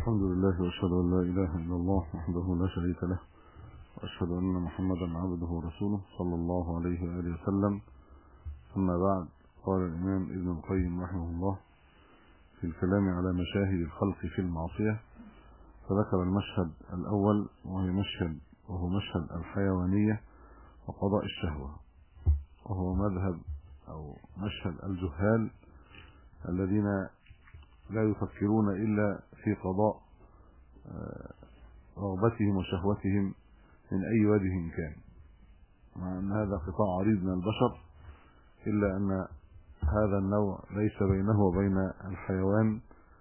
الحمد لله واشهد ان لا اله الا الله وحده لا شريك له واشهد ان محمدا عبده ورسوله صلى الله عليه واله وسلم ثم بعد قال الامام ابن القيم رحمه الله في الكلام على مشاهد الخلق في المعصيه فذكر المشهد الاول وهو مشهد وهو مشهد الحيوانيه وقضاء الشهوه وهو مذهب او مشهد الجهال الذين لا يفكرون الا في قضاء رغبتهم وشهوتهم من اي وجه كان مع ان هذا قطاع عريض من البشر الا ان هذا النوع ليس بينه وبين الحيوان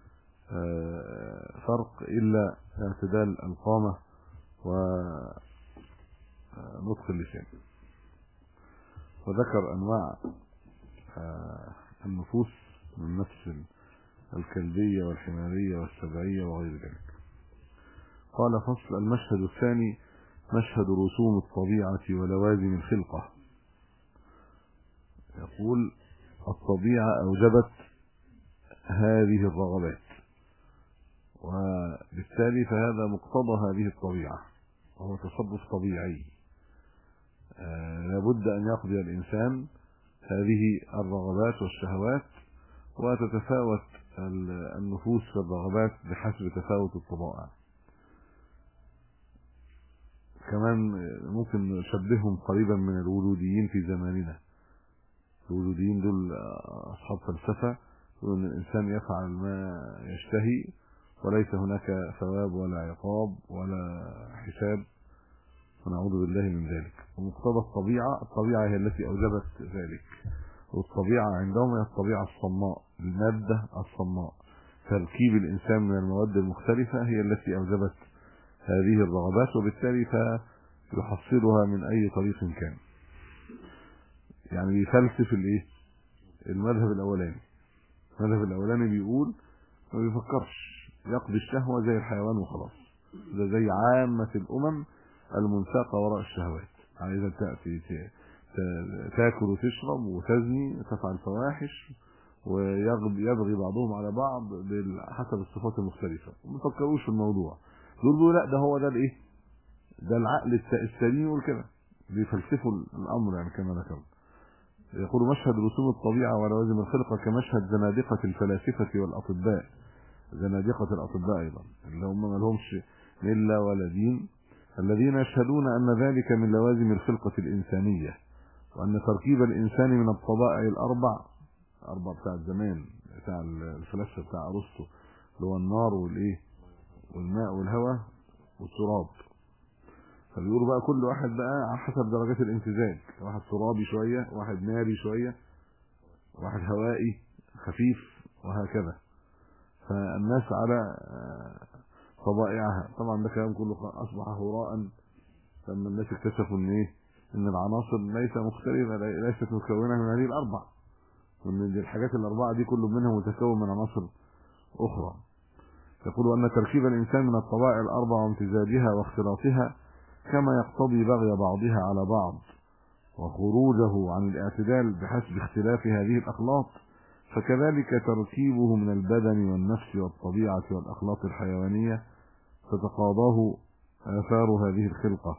فرق الا اعتدال القامه ونطق اللسان وذكر انواع النفوس من نفس الكلبية والحمارية والسبعية وغير ذلك قال فصل المشهد الثاني مشهد رسوم الطبيعة ولوازم الخلقة يقول الطبيعة أوجبت هذه الرغبات وبالتالي فهذا مقتضى هذه الطبيعة وهو تصرف طبيعي لابد أن يقضي الإنسان هذه الرغبات والشهوات وتتفاوت النفوس في الرغبات بحسب تفاوت الطبائع كمان ممكن نشبههم قريبا من الولوديين في زماننا الولوديين دول اصحاب فلسفه يقولون ان الانسان يفعل ما يشتهي وليس هناك ثواب ولا عقاب ولا حساب ونعوذ بالله من ذلك ومقتضى الطبيعه الطبيعه هي التي اوجبت ذلك والطبيعه عندهم هي الطبيعه الصماء الماده الصماء تركيب الانسان من المواد المختلفه هي التي اوجبت هذه الرغبات وبالتالي فيحصلها من اي طريق كان يعني بيفلسف الايه المذهب الاولاني المذهب الاولاني بيقول ما بيفكرش يقضي الشهوه زي الحيوان وخلاص ده زي عامه الامم المنساقه وراء الشهوات عايزه تاتي تاكل وتشرب وتزني وتفعل فواحش ويبغي بعضهم على بعض حسب الصفات المختلفه ما تفكروش في الموضوع دول بيقولوا لا ده هو ده الايه ده العقل السليم يقول كده بيفلسفوا الامر يعني كما ذكرنا يقول مشهد رسوم الطبيعه ولوازم الخلقه كمشهد زنادقه الفلاسفه والاطباء زنادقه الاطباء ايضا اللي هم ما لهمش مله ولا دين الذين يشهدون ان ذلك من لوازم الخلقه الانسانيه وان تركيب الانسان من الطبائع الاربع اربع بتاع الزمان بتاع الفلاسفه بتاع ارسطو اللي هو النار والايه والماء والهواء والتراب فبيقولوا بقى كل واحد بقى على حسب درجات الامتزاج واحد ترابي شويه واحد ناري شويه واحد هوائي خفيف وهكذا فالناس على طبائعها طبعا ده كلام كله اصبح هراء لما الناس اكتشفوا ان ايه ان العناصر ليس مختلفه ليست مكونه من هذه الاربع وان الحاجات الاربعه دي كل منها متكون من عناصر اخرى يقول ان تركيب الانسان من الطبائع الاربع وامتزاجها واختلاطها كما يقتضي بغي بعضها على بعض وخروجه عن الاعتدال بحسب اختلاف هذه الاخلاط فكذلك تركيبه من البدن والنفس والطبيعه والاخلاط الحيوانيه تتقاضاه اثار هذه الخلقه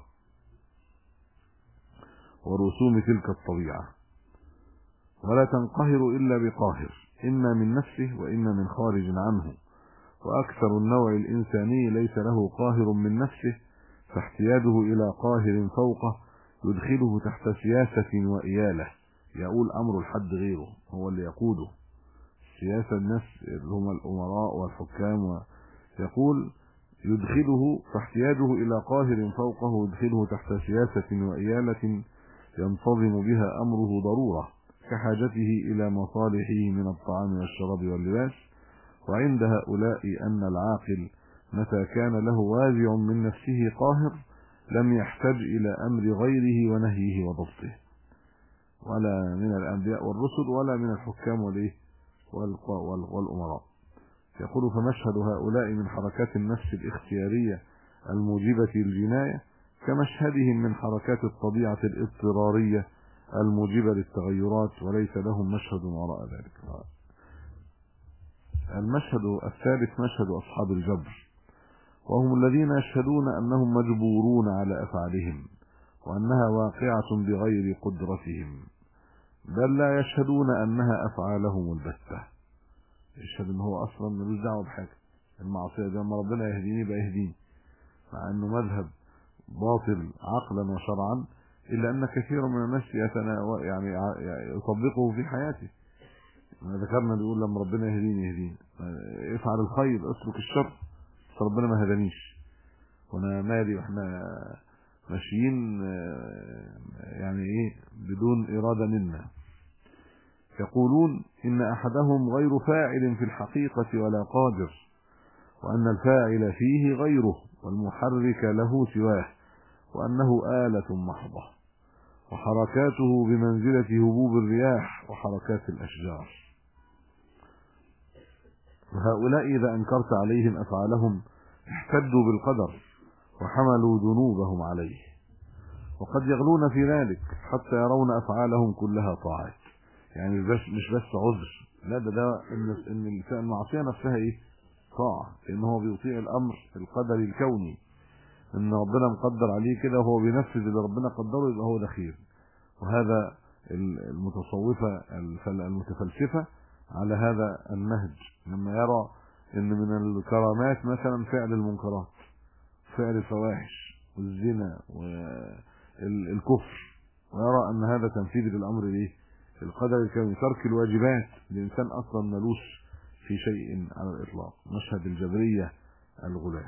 ورسوم تلك الطبيعه ولا تنقهر الا بقاهر اما من نفسه واما من خارج عنه واكثر النوع الانساني ليس له قاهر من نفسه فاحتياجه الى قاهر فوقه يدخله تحت سياسة وإيالة يقول أمر الحد غيره هو اللي يقوده سياسة الناس اللي هم الأمراء والحكام يقول يدخله فاحتياجه إلى قاهر فوقه يدخله تحت سياسة وإيالة ينتظم بها أمره ضرورة كحاجته إلى مصالحه من الطعام والشراب واللباس وعند هؤلاء أن العاقل متى كان له وازع من نفسه قاهر لم يحتج إلى أمر غيره ونهيه وضبطه ولا من الأنبياء والرسل ولا من الحكام والإيه والأمراء يقول فمشهد هؤلاء من حركات النفس الاختيارية الموجبة للجناية كمشهدهم من حركات الطبيعة الاضطرارية الموجبة للتغيرات وليس لهم مشهد وراء ذلك المشهد الثالث مشهد أصحاب الجبر وهم الذين يشهدون أنهم مجبورون على أفعالهم وأنها واقعة بغير قدرتهم بل لا يشهدون أنها أفعالهم البتة يشهد أن هو أصلا ملوش دعوة بحاجة المعصية دي لما ربنا يهديني يبقى يهديني مع أنه مذهب باطل عقلا وشرعا إلا أن كثيرا من الناس يعني يطبقه في حياته ما ذكرنا بيقول لما ربنا يهديني يهديني افعل الخير اترك الشر بس ربنا ما هدانيش وانا مالي واحنا ماشيين يعني ايه بدون اراده منا يقولون ان احدهم غير فاعل في الحقيقه ولا قادر وان الفاعل فيه غيره والمحرك له سواه وانه آلة محضة وحركاته بمنزلة هبوب الرياح وحركات الاشجار وهؤلاء اذا انكرت عليهم افعالهم احتجوا بالقدر وحملوا ذنوبهم عليه وقد يغلون في ذلك حتى يرون افعالهم كلها طاعات يعني مش بس مش بس عذر لا ده ده ان ان المعصيه نفسها ايه طاعه لان هو بيطيع الامر القدري الكوني ان ربنا مقدر عليه كده وهو بينفذ اللي ربنا قدره يبقى هو ده خير وهذا المتصوفه المتفلسفه على هذا النهج لما يرى ان من الكرامات مثلا فعل المنكرات فعل الفواحش والزنا والكفر ويرى ان هذا تنفيذ للامر ايه القدر الكوني ترك الواجبات الانسان اصلا ملوش في شيء على الاطلاق مشهد الجبريه الغلاة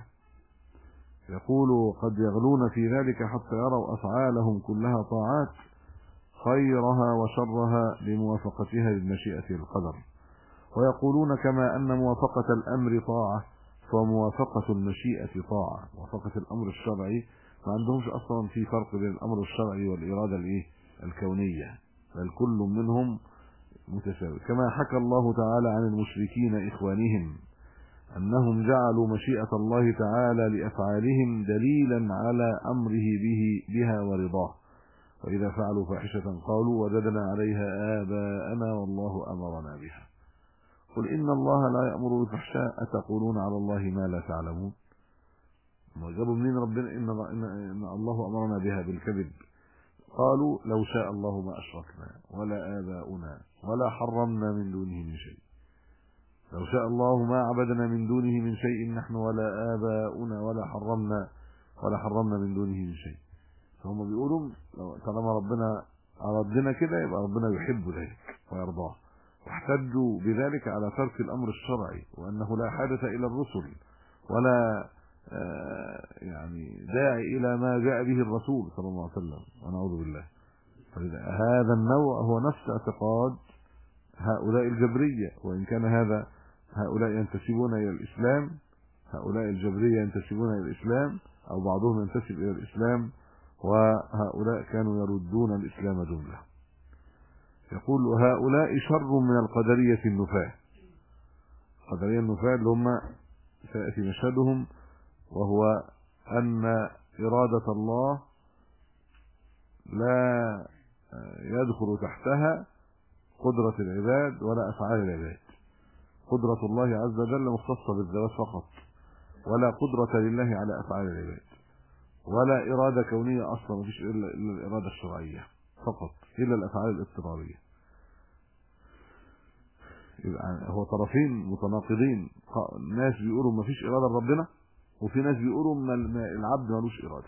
يقول قد يغلون في ذلك حتى يروا افعالهم كلها طاعات خيرها وشرها لموافقتها للمشيئه القدر ويقولون كما ان موافقه الامر طاعه فموافقه المشيئه طاعه موافقه الامر الشرعي ما عندهمش اصلا في فرق بين الامر الشرعي والاراده الايه الكونيه بل كل منهم متساوي كما حكى الله تعالى عن المشركين اخوانهم انهم جعلوا مشيئه الله تعالى لافعالهم دليلا على امره به بها ورضاه واذا فعلوا فاحشه قالوا وجدنا عليها اباءنا والله امرنا بها قل إن الله لا يأمر بالفحشاء أتقولون على الله ما لا تعلمون وجابوا منين ربنا إن, إن, إن الله أمرنا بها بالكذب قالوا لو شاء الله ما أشركنا ولا آباؤنا ولا حرمنا من دونه من شيء لو شاء الله ما عبدنا من دونه من شيء نحن ولا آباؤنا ولا حرمنا ولا حرمنا من دونه من شيء فهم بيقولوا طالما ربنا أردنا كده يبقى ربنا يحب ذلك ويرضاه واحتجوا بذلك على ترك الامر الشرعي وانه لا حاجه الى الرسل ولا يعني داعي الى ما جاء به الرسول صلى الله عليه وسلم ونعوذ بالله هذا النوع هو نفس اعتقاد هؤلاء الجبريه وان كان هذا هؤلاء ينتسبون الى الاسلام هؤلاء الجبريه ينتسبون الى الاسلام او بعضهم ينتسب الى الاسلام وهؤلاء كانوا يردون الاسلام جمله يقول هؤلاء شر من القدرية النفاة القدرية النفاة اللي هم سيأتي مشهدهم وهو أن إرادة الله لا يدخل تحتها قدرة العباد ولا أفعال العباد قدرة الله عز وجل مختصة بالذوات فقط ولا قدرة لله على أفعال العباد ولا إرادة كونية أصلا مفيش إلا الإرادة الشرعية فقط إلا الأفعال الاضطرارية يبقى هو طرفين متناقضين ناس بيقولوا ما فيش إرادة لربنا وفي ناس بيقولوا ان العبد ملوش إرادة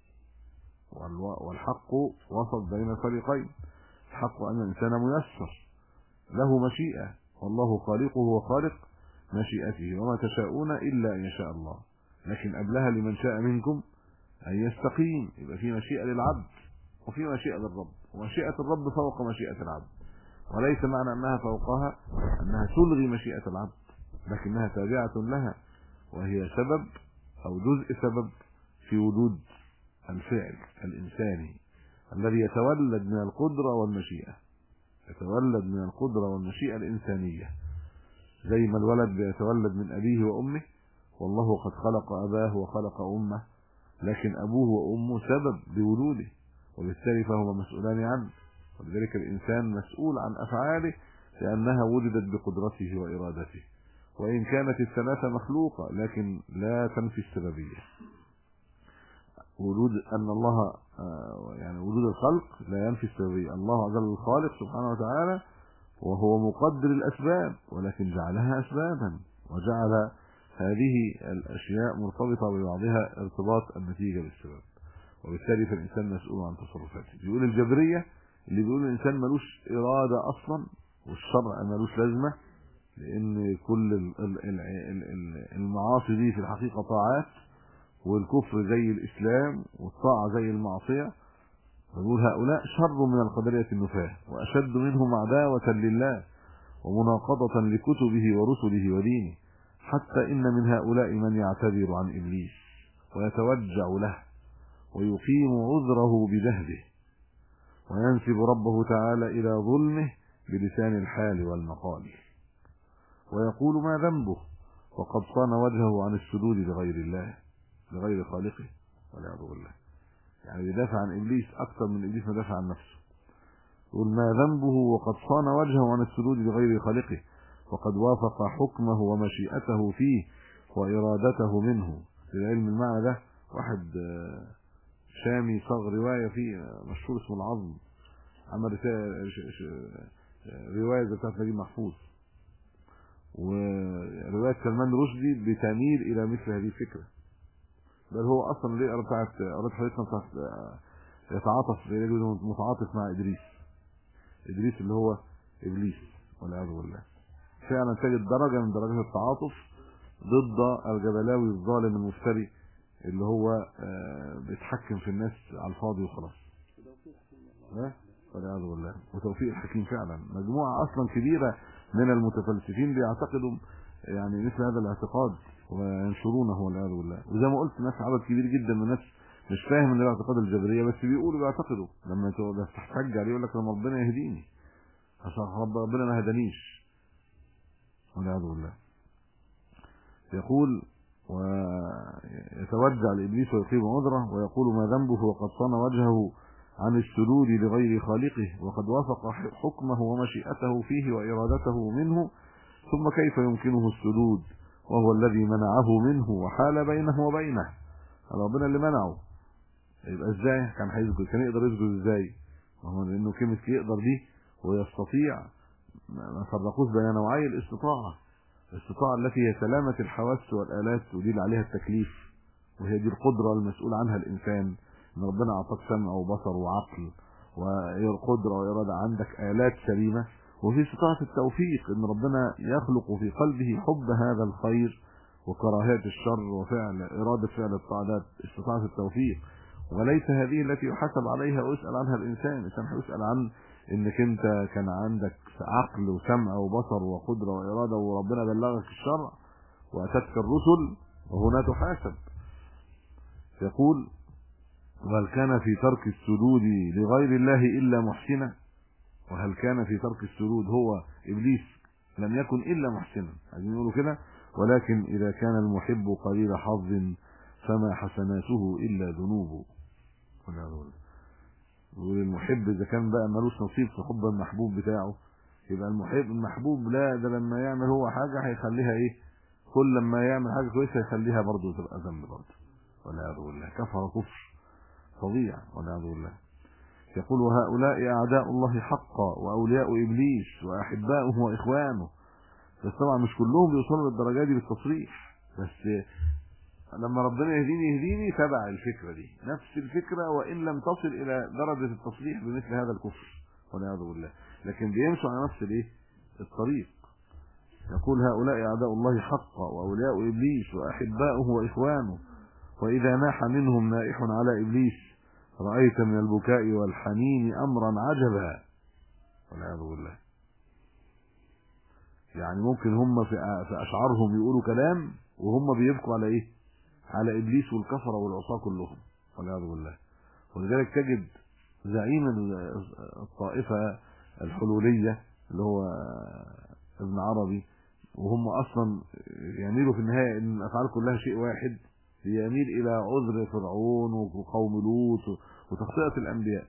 والحق وسط بين الفريقين الحق أن الإنسان ميسر له مشيئة والله خالقه وخالق مشيئته وما تشاءون إلا أن يشاء الله لكن قبلها لمن شاء منكم أن يستقيم يبقى في مشيئة للعبد وفي مشيئة للرب ومشيئة الرب فوق مشيئة العبد وليس معنى أنها فوقها أنها تلغي مشيئة العبد لكنها تابعة لها وهي سبب أو جزء سبب في وجود الفعل الإنساني الذي يتولد من القدرة والمشيئة يتولد من القدرة والمشيئة الإنسانية زي ما الولد بيتولد من أبيه وأمه والله قد خلق أباه وخلق أمه لكن أبوه وأمه سبب بوجوده وبالتالي فهما مسؤولان عنه ولذلك الإنسان مسؤول عن أفعاله لأنها وجدت بقدرته وإرادته وإن كانت الثلاثة مخلوقة لكن لا تنفي السببية وجود أن الله آه، يعني وجود الخلق لا ينفي السببية الله عز وجل الخالق سبحانه وتعالى وهو مقدر الأسباب ولكن جعلها أسبابا وجعل هذه الأشياء مرتبطة ببعضها ارتباط النتيجة بالسبب وبالتالي فالإنسان مسؤول عن تصرفاته بيقول الجبرية اللي بيقول الإنسان ملوش إرادة أصلا والشرع ملوش لازمة لأن كل المعاصي دي في الحقيقة طاعات والكفر زي الإسلام والطاعة زي المعصية نقول هؤلاء شر من القدرية النفاة وأشد منهم عداوة لله ومناقضة لكتبه ورسله ودينه حتى إن من هؤلاء من يعتذر عن إبليس ويتوجع له ويقيم عذره بجهده وينسب ربه تعالى إلى ظلمه بلسان الحال والمقال ويقول ما ذنبه وقد صان وجهه عن السجود لغير الله لغير خالقه والعياذ بالله يعني بيدافع عن ابليس اكثر من ابليس ما دافع عن نفسه يقول ما ذنبه وقد صان وجهه عن السجود لغير خالقه وقد وافق حكمه ومشيئته فيه وارادته منه في علم المعنى ده واحد شامي صاغ روايه فيه مشهور اسمه العظم عمل روايه بتاعت نجيب محفوظ وروايه سلمان رشدي بتميل الى مثل هذه الفكره بل هو اصلا ليه بتاعت قريت حديثنا بتاعت يتعاطف متعاطف مع ادريس ادريس اللي هو ابليس والعياذ بالله فعلا تجد درجه من درجات التعاطف ضد الجبلاوي الظالم المفتري اللي هو بيتحكم في الناس على الفاضي وخلاص والعياذ بالله وتوفيق الحكيم فعلا مجموعه اصلا كبيره من المتفلسفين بيعتقدوا يعني مثل هذا الاعتقاد وينشرونه والعياذ بالله وزي ما قلت ناس عدد كبير جدا من الناس مش فاهم ان الاعتقاد الجبريه بس بيقولوا بيعتقدوا لما تحتج عليه يقول لك لما ربنا يهديني عشان رب ربنا ما هدانيش والعياذ بالله يقول ويتوجع لابليس ويقيم عذره ويقول ما ذنبه وقد صان وجهه عن السجود لغير خالقه وقد وافق حكمه ومشيئته فيه وارادته منه ثم كيف يمكنه السجود وهو الذي منعه منه وحال بينه وبينه ربنا اللي منعه يبقى ازاي كان هيسجد كان يقدر يسجد ازاي هو لانه كلمه يقدر دي ويستطيع ما فرقوش بين نوعي الاستطاعه الاستطاعه التي هي سلامه الحواس والالات ودي اللي عليها التكليف وهي دي القدره المسؤول عنها الانسان ان ربنا اعطاك سمع وبصر وعقل وقدره واراده عندك الات سليمه وفي استطاعه التوفيق ان ربنا يخلق في قلبه حب هذا الخير وكراهيه الشر وفعل اراده فعل الطاعات استطاعه التوفيق وليس هذه التي يحاسب عليها ويسال عنها الانسان الانسان هيسال عن انك انت كان عندك عقل وسمع وبصر وقدره واراده وربنا بلغك الشرع واتتك الرسل وهنا تحاسب يقول وهل كان في ترك السجود لغير الله الا محسنا وهل كان في ترك السجود هو ابليس لم يكن الا محسنا عايزين يقولوا كده ولكن اذا كان المحب قليل حظ فما حسناته الا ذنوبه والمحب اذا كان بقى ملوش نصيب في حب المحبوب بتاعه يبقى المحب المحبوب لا ده لما يعمل هو حاجه هيخليها ايه كل لما يعمل حاجه كويسه يخليها برضه تبقى ذنب برضه والعياذ بالله كفر كفر فظيع والعياذ بالله يقول هؤلاء اعداء الله حقا واولياء ابليس واحباؤه واخوانه بس طبعا مش كلهم بيوصلوا للدرجه دي بالتصريح بس لما ربنا يهديني يهديني تبع الفكره دي نفس الفكره وان لم تصل الى درجه التصريح بمثل هذا الكفر والعياذ بالله لكن بيمشوا على نفس الايه الطريق يقول هؤلاء اعداء الله حقا واولياء ابليس واحباؤه واخوانه واذا ناح منهم نائح على ابليس رايت من البكاء والحنين امرا عجبا والعياذ بالله يعني ممكن هم في في اشعارهم يقولوا كلام وهم بيبكوا على ايه على ابليس والكفره والعصاه كلهم والعياذ بالله ولذلك تجد زعيم الطائفه الحلوليه اللي هو ابن عربي وهم اصلا يميلوا في النهايه ان الافعال كلها شيء واحد يميل الى عذر فرعون وقوم لوط وتخطئه الانبياء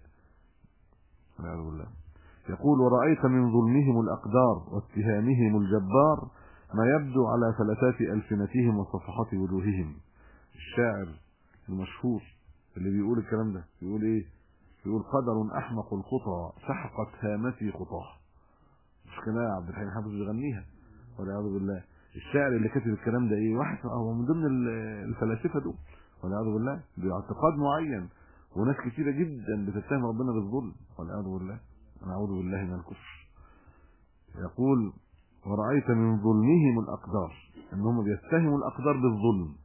والعياذ بالله يقول ورأيت من ظلمهم الأقدار واتهامهم الجبار ما يبدو على فلتات ألسنتهم وصفحات وجوههم الشاعر المشهور اللي بيقول الكلام ده بيقول ايه بيقول قدر احمق الخطى سحقت هامتي خطاه مش كده عبد الحليم حافظ بيغنيها والعياذ بالله الشاعر اللي كاتب الكلام ده ايه واحد هو من ضمن الفلاسفه دول والعياذ بالله باعتقاد معين وناس كثيره جدا بتتهم ربنا بالظلم والعياذ بالله نعوذ بالله من الكفر يقول ورأيت من ظلمهم الأقدار أنهم بيتهموا الأقدار بالظلم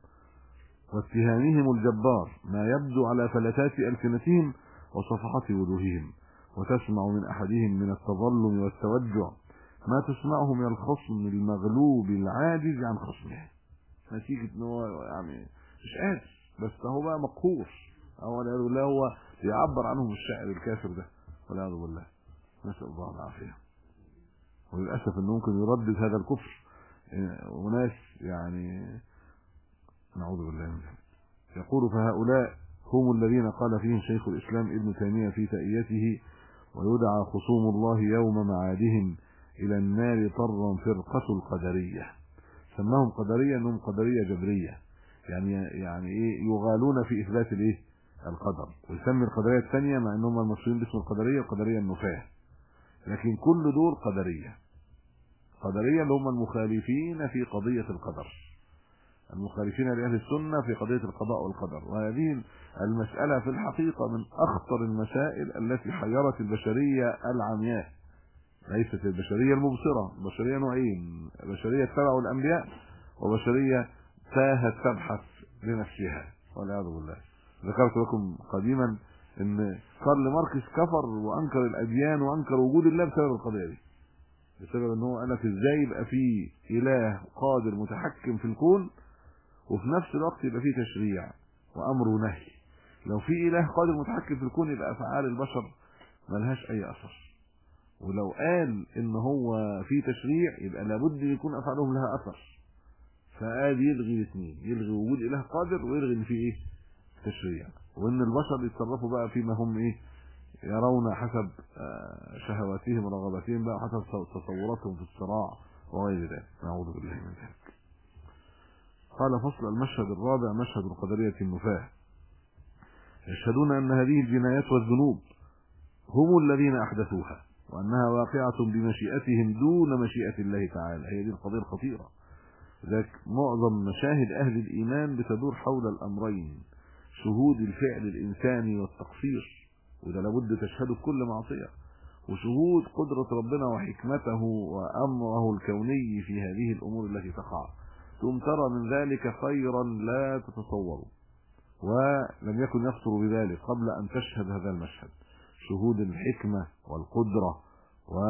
واتهامهم الجبار ما يبدو على فلتات ألسنتهم وصفحات وجوههم وتسمع من أحدهم من التظلم والتوجع ما تسمعه من الخصم المغلوب العاجز عن خصمه نتيجة ان هو يعني مش قادر بس هو بقى مقهور او والعياذ بالله هو بيعبر عنهم الشاعر الكافر ده والعياذ بالله نسأل الله العافية وللأسف انه ممكن يردد هذا الكفر وناس يعني نعوذ بالله من ذلك يقول فهؤلاء هم الذين قال فيهم شيخ الإسلام ابن تيمية في تأيته ويدعى خصوم الله يوم معادهم إلى النار طرا فرقة القدرية سماهم قدرية أنهم قدرية جبرية يعني يعني إيه يغالون في إثبات الإيه القدر ويسمي القدرية الثانية مع أنهم المشهورين باسم القدرية القدرية النفاة لكن كل دول قدرية قدرية اللي هم المخالفين في قضية القدر المخالفين لأهل السنة في قضية القضاء والقدر وهذه المسألة في الحقيقة من أخطر المسائل التي حيرت البشرية العمياء ليست البشرية المبصرة البشرية نوعين بشرية تبع الأنبياء وبشرية تاهت تبحث لنفسها والعياذ بالله ذكرت لكم قديما ان كارل ماركس كفر وانكر الاديان وانكر وجود الله بسبب القضيه دي بسبب ان هو قال لك ازاي يبقى في اله قادر متحكم في الكون وفي نفس الوقت يبقى فيه تشريع وامر ونهي لو في اله قادر متحكم في الكون يبقى افعال البشر ملهاش اي اثر ولو قال ان هو في تشريع يبقى لابد يكون افعالهم لها اثر فقال يلغي الاثنين يلغي وجود اله قادر ويلغي ان في ايه تشريع وان البشر يتصرفوا بقى فيما هم ايه يرون حسب شهواتهم ورغباتهم بقى حسب تصوراتهم في الصراع وغير ذلك نعوذ بالله من ذلك قال فصل المشهد الرابع مشهد القدرية النفاة يشهدون أن هذه الجنايات والذنوب هم الذين أحدثوها وأنها واقعة بمشيئتهم دون مشيئة الله تعالى هي دي القضية الخطيرة ذلك معظم مشاهد أهل الإيمان بتدور حول الأمرين شهود الفعل الإنساني والتقصير وده لابد تشهده بكل معصية وشهود قدرة ربنا وحكمته وأمره الكوني في هذه الأمور التي تقع ثم ترى من ذلك خيرا لا تتصوره ولم يكن يخطر بذلك قبل أن تشهد هذا المشهد شهود الحكمة والقدرة و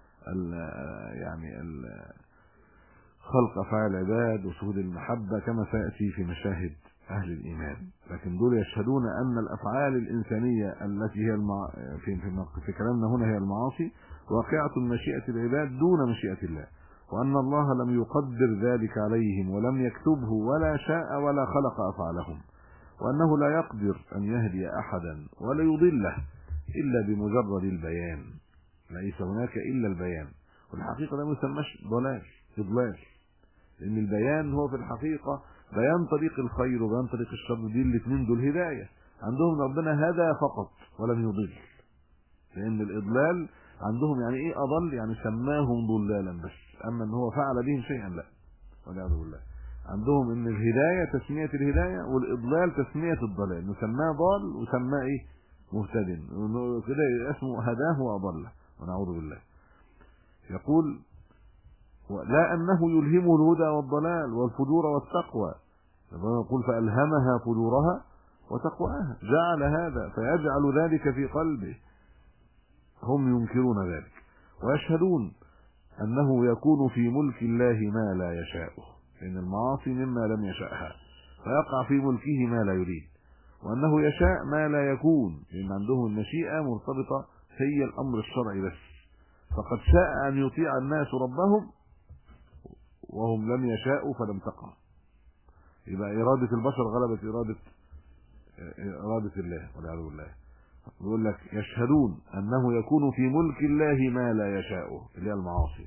يعني ال خلق أفعال العباد وشهود المحبة كما سيأتي في مشاهد أهل الإيمان لكن دول يشهدون أن الأفعال الإنسانية التي هي المع... في في, في كلامنا هنا هي المعاصي واقعة مشيئة العباد دون مشيئة الله وأن الله لم يقدر ذلك عليهم ولم يكتبه ولا شاء ولا خلق أفعالهم وأنه لا يقدر أن يهدي أحدا ولا يضله إلا بمجرد البيان ليس هناك إلا البيان والحقيقة ده ما يسمىش ضلال إضلال لأن البيان هو في الحقيقة بيان طريق الخير وبيان طريق الشر دي الاثنين دول هداية عندهم ربنا هدى فقط ولم يضل لأن الإضلال عندهم يعني إيه أضل يعني سماهم ضلالا بس أما أن هو فعل بهم شيئا لا والعياذ بالله عندهم ان الهداية تسمية الهداية والإضلال تسمية الضلال نسماه ضال وسماه ايه مهتد كده اسمه هداه وأضله ونعوذ بالله يقول لا أنه يلهمه الهدى والضلال والفجور والتقوى يقول فألهمها فجورها وتقواها جعل هذا فيجعل ذلك في قلبه هم ينكرون ذلك ويشهدون أنه يكون في ملك الله ما لا يشاءه لأن المعاصي مما لم يشأها فيقع في ملكه ما لا يريد وأنه يشاء ما لا يكون لأن عندهم المشيئة مرتبطة هي الأمر الشرعي بس فقد شاء أن يطيع الناس ربهم وهم لم يشاءوا فلم تقع يبقى إرادة البشر غلبت إرادة إرادة الله والعياذ بالله يقول لك يشهدون أنه يكون في ملك الله ما لا يشاءه اللي هي المعاصي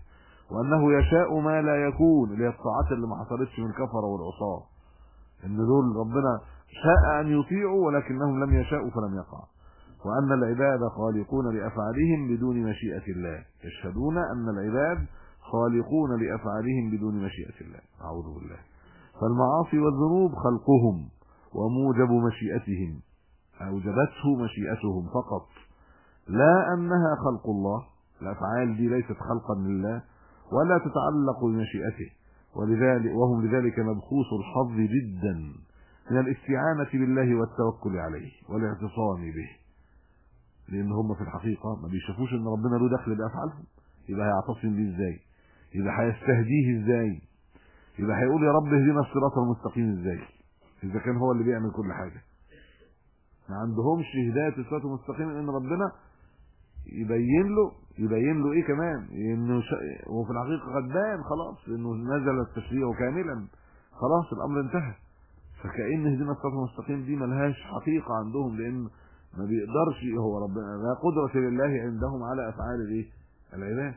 وانه يشاء ما لا يكون اللي هي الطاعات اللي ما حصلتش من الكفره والعصاه ان دول ربنا شاء ان يطيعوا ولكنهم لم يشاءوا فلم يقع وان العباد خالقون لافعالهم بدون مشيئه الله يشهدون ان العباد خالقون لافعالهم بدون مشيئه الله اعوذ بالله فالمعاصي والذنوب خلقهم وموجب مشيئتهم اوجبته مشيئتهم فقط لا انها خلق الله الافعال دي ليست خلقا لله ولا تتعلق بمشيئته ولذلك وهم لذلك مبخوص الحظ جدا من الاستعانة بالله والتوكل عليه والاعتصام به لان هم في الحقيقة ما بيشوفوش ان ربنا له دخل بافعالهم يبقى هيعتصم بيه ازاي يبقى هيستهديه ازاي يبقى هيقول يا رب اهدنا الصراط المستقيم ازاي اذا كان هو اللي بيعمل كل حاجة ما عندهمش هداية الصراط المستقيم ان ربنا يبين له يبين له ايه كمان انه ش... وفي الحقيقه غدان خلاص انه نزل التشريع كاملا خلاص الامر انتهى فكأن هدينا الصراط المستقيم دي ملهاش حقيقه عندهم لان ما بيقدرش هو ربنا لا قدره لله عندهم على افعال الايه العباد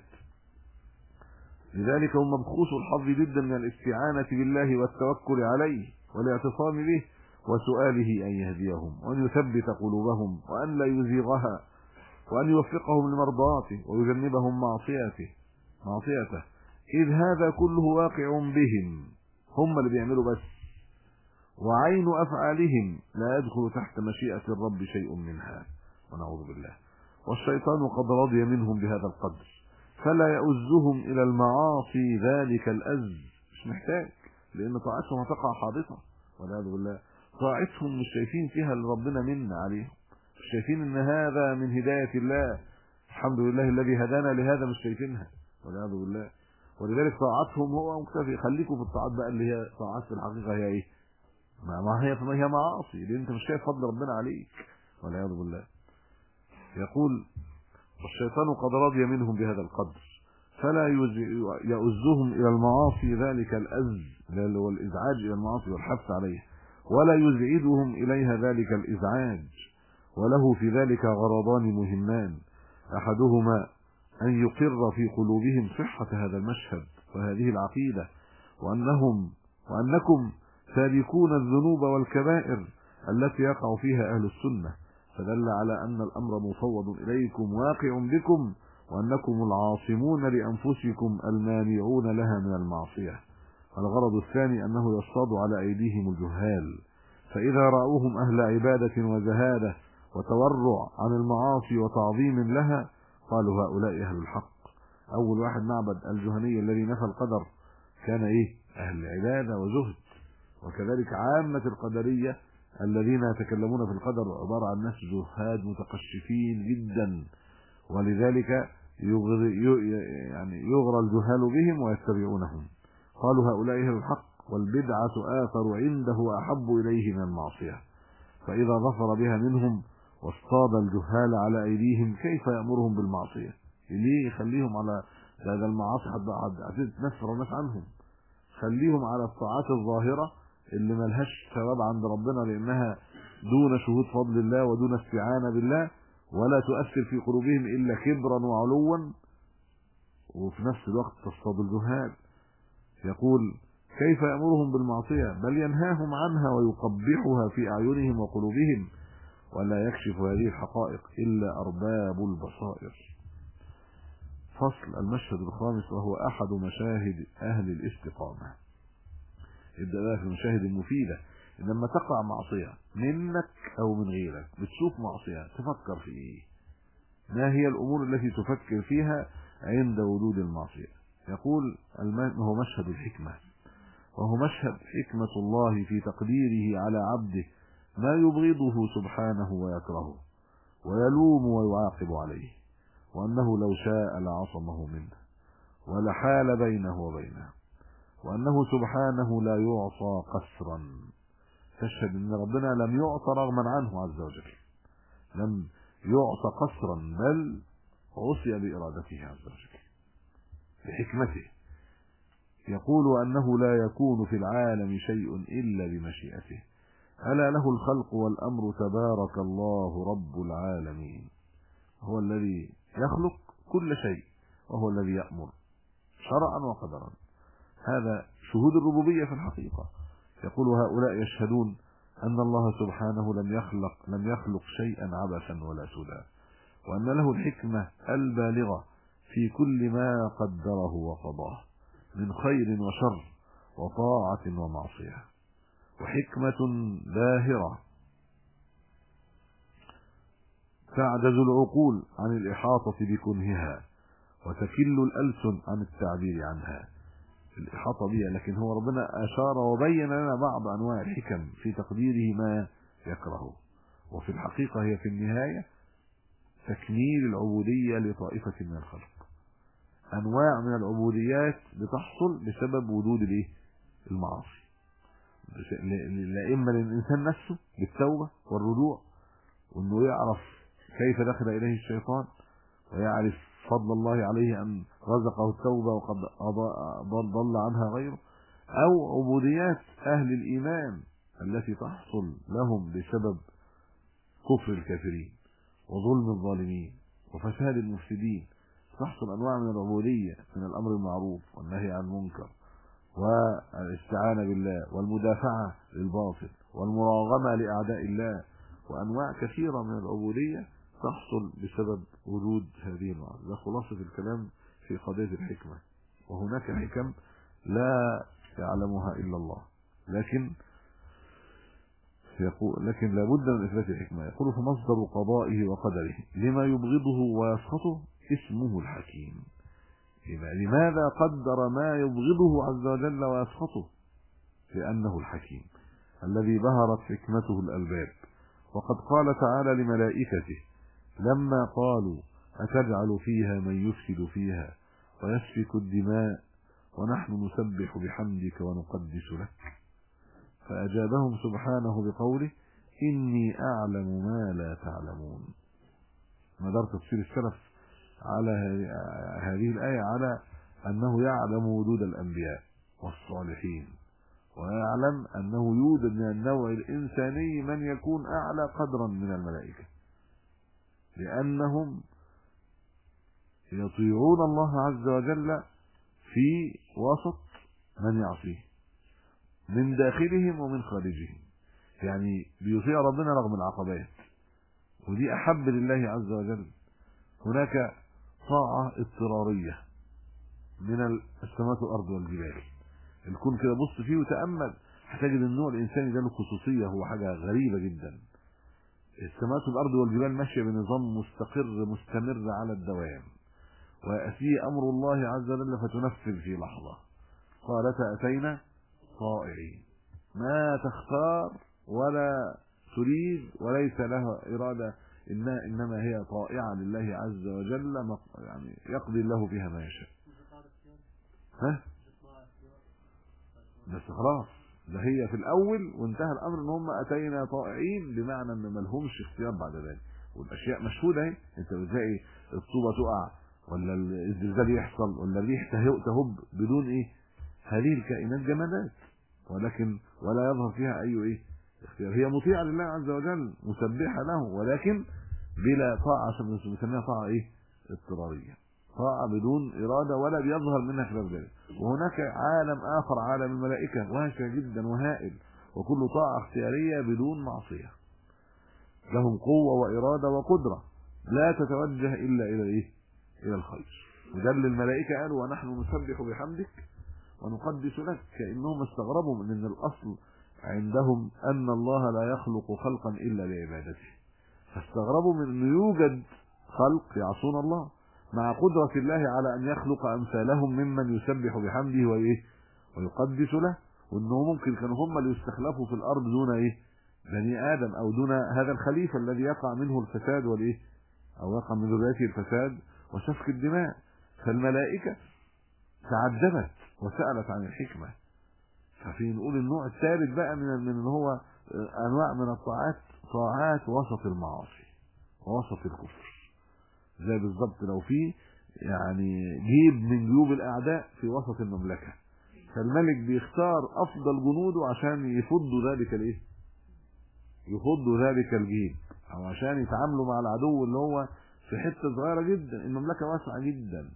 لذلك هم مبخوص الحظ جدا من الاستعانه بالله والتوكل عليه والاعتصام به وسؤاله ان يهديهم وان يثبت قلوبهم وان لا يزيغها وأن يوفقهم لمرضاته ويجنبهم معصيته معصيته إذ هذا كله واقع بهم هم اللي بيعملوا بس وعين أفعالهم لا يدخل تحت مشيئة الرب شيء منها ونعوذ بالله والشيطان قد رضي منهم بهذا القدر فلا يؤزهم إلى المعاصي ذلك الأز مش محتاج لأن طاعتهم هتقع حاضطة والعياذ بالله طاعتهم مش شايفين فيها اللي ربنا منا عليهم شايفين ان هذا من هداية الله الحمد لله الذي هدانا لهذا مش شايفينها والعياذ بالله ولذلك طاعتهم هو مكتفي خليكم في الطاعات بقى اللي هي طاعات في الحقيقة هي ايه ما هي ما هي معاصي لان انت مش شايف فضل ربنا عليك والعياذ بالله يقول والشيطان قد رضي منهم بهذا القدر فلا يؤزهم الى المعاصي ذلك الأز اللي هو الازعاج الى المعاصي والحث عليها ولا يزعجهم اليها ذلك الازعاج وله في ذلك غرضان مهمان احدهما ان يقر في قلوبهم صحة هذا المشهد وهذه العقيدة وانهم وانكم تاركون الذنوب والكبائر التي يقع فيها اهل السنة فدل على ان الامر مفوض اليكم واقع بكم وانكم العاصمون لانفسكم المانعون لها من المعصية الغرض الثاني انه يصطاد على ايديهم الجهال فاذا راوهم اهل عبادة وزهاده وتورع عن المعاصي وتعظيم لها قالوا هؤلاء أهل الحق أول واحد معبد الجهني الذي نفى القدر كان إيه أهل عبادة وزهد وكذلك عامة القدرية الذين يتكلمون في القدر عبارة عن ناس زهاد متقشفين جدا ولذلك يغري يعني يغرى الجهال بهم ويتبعونهم قالوا هؤلاء أهل الحق والبدعة آثر عنده أحب إليه من المعصية فإذا ظفر بها منهم واصطاد الجهال على ايديهم كيف يأمرهم بالمعصية ليه يخليهم على هذا المعاصي حد تنفر الناس عنهم خليهم على الطاعات الظاهرة اللي ملهاش ثواب عند ربنا لانها دون شهود فضل الله ودون استعانة بالله ولا تؤثر في قلوبهم الا كبرا وعلوا وفي نفس الوقت تصطاد الجهال يقول كيف يأمرهم بالمعصية بل ينهاهم عنها ويقبحها في أعينهم وقلوبهم ولا يكشف هذه الحقائق إلا أرباب البصائر فصل المشهد الخامس وهو أحد مشاهد أهل الاستقامة يبدأ بقى في المشاهد المفيدة لما تقع معصية منك أو من غيرك بتشوف معصية تفكر في إيه ما هي الأمور التي تفكر فيها عند وجود المعصية يقول هو مشهد الحكمة وهو مشهد حكمة الله في تقديره على عبده ما يبغضه سبحانه ويكرهه ويلوم ويعاقب عليه وأنه لو شاء لعصمه منه ولحال بينه وبينه وأنه سبحانه لا يعصى قسرا تشهد أن ربنا لم يعصى رغما عنه عز وجل لم يعصى قسرا بل عصي بإرادته عز وجل بحكمته يقول أنه لا يكون في العالم شيء إلا بمشيئته ألا له الخلق والأمر تبارك الله رب العالمين هو الذي يخلق كل شيء وهو الذي يأمر شرعا وقدرا هذا شهود الربوبية في الحقيقة يقول هؤلاء يشهدون أن الله سبحانه لم يخلق لم يخلق شيئا عبثا ولا سدى وأن له الحكمة البالغة في كل ما قدره وقضاه من خير وشر وطاعة ومعصية وحكمة باهرة تعجز العقول عن الإحاطة بكنهها وتكل الألسن عن التعبير عنها الإحاطة بها لكن هو ربنا أشار وبين لنا بعض أنواع الحكم في تقديره ما يكرهه وفي الحقيقة هي في النهاية تكميل العبودية لطائفة من الخلق أنواع من العبوديات بتحصل بسبب وجود الايه المعاصي لا إما للإنسان نفسه بالتوبة والرجوع وأنه يعرف كيف دخل إليه الشيطان ويعرف فضل الله عليه أن رزقه التوبة وقد ضل عنها غيره أو عبوديات أهل الإيمان التي تحصل لهم بسبب كفر الكافرين وظلم الظالمين وفساد المفسدين تحصل أنواع من العبودية من الأمر المعروف والنهي عن المنكر والاستعانة بالله والمدافعة للباطل والمراغمة لأعداء الله وأنواع كثيرة من العبودية تحصل بسبب وجود هذه المعارض ده خلاصة الكلام في قضية الحكمة وهناك حكم لا يعلمها إلا الله لكن يقول لكن لابد من إثبات الحكمة يقول فمصدر قضائه وقدره لما يبغضه ويسخطه اسمه الحكيم لماذا قدر ما يبغضه عز وجل ويسخطه لأنه الحكيم الذي بهرت حكمته الألباب وقد قال تعالى لملائكته لما قالوا أتجعل فيها من يفسد فيها ويسفك الدماء ونحن نسبح بحمدك ونقدس لك فأجابهم سبحانه بقوله إني أعلم ما لا تعلمون مدار تفسير السلف على هذه الآية على أنه يعلم وجود الأنبياء والصالحين ويعلم أنه يوجد من النوع الإنساني من يكون أعلى قدرا من الملائكة لأنهم يطيعون الله عز وجل في وسط من يعصيه من داخلهم ومن خارجهم يعني بيطيع ربنا رغم العقبات ودي أحب لله عز وجل هناك طاعة اضطرارية من السماوات والأرض والجبال الكون كده بص فيه وتأمل هتجد النوع الإنساني ده له خصوصية هو حاجة غريبة جدا السماوات والارض والجبال ماشيه بنظام مستقر مستمر على الدوام وياتي امر الله عز وجل فتنفذ في لحظه قالت اتينا طائعين ما تختار ولا تريد وليس لها اراده إنها انما هي طائعه لله عز وجل يعني يقضي الله فيها ما يشاء ها بس خلاص ده هي في الاول وانتهى الامر ان هم اتينا طائعين بمعنى ان ما لهمش اختيار بعد ذلك والاشياء مشهوده اهي انت بتلاقي الطوبه تقع ولا الزلزال يحصل ولا الريح تهب بدون ايه هذه الكائنات جمادات ولكن ولا يظهر فيها اي ايه اختيار هي مطيعه لله عز وجل مسبحه له ولكن بلا طاعه بنسميها طاعه ايه اضطراريه طاعة بدون إرادة ولا بيظهر منها خلاف ذلك وهناك عالم آخر عالم الملائكة واسع جدا وهائل وكل طاعة اختيارية بدون معصية لهم قوة وإرادة وقدرة لا تتوجه إلا إلى إيه؟ إلى الخير ودل الملائكة قالوا ونحن نسبح بحمدك ونقدس لك كأنهم استغربوا من أن الأصل عندهم أن الله لا يخلق خلقا إلا لعبادته فاستغربوا من أنه يوجد خلق يعصون الله مع قدرة الله على أن يخلق أمثالهم ممن يسبح بحمده وإيه ويقدس له وأنه ممكن كانوا هم اللي يستخلفوا في الأرض دون إيه بني آدم أو دون هذا الخليفة الذي يقع منه الفساد والإيه أو يقع من ذريته الفساد وسفك الدماء فالملائكة تعجبت وسألت عن الحكمة ففي نقول النوع الثالث بقى من من هو أنواع من الطاعات طاعات وسط المعاصي ووسط الكفر زي بالظبط لو في يعني جيب من جيوب الاعداء في وسط المملكه فالملك بيختار افضل جنوده عشان يفضوا ذلك الايه يفضوا ذلك الجيب او عشان يتعاملوا مع العدو اللي هو في حته صغيره جدا المملكه واسعه جدا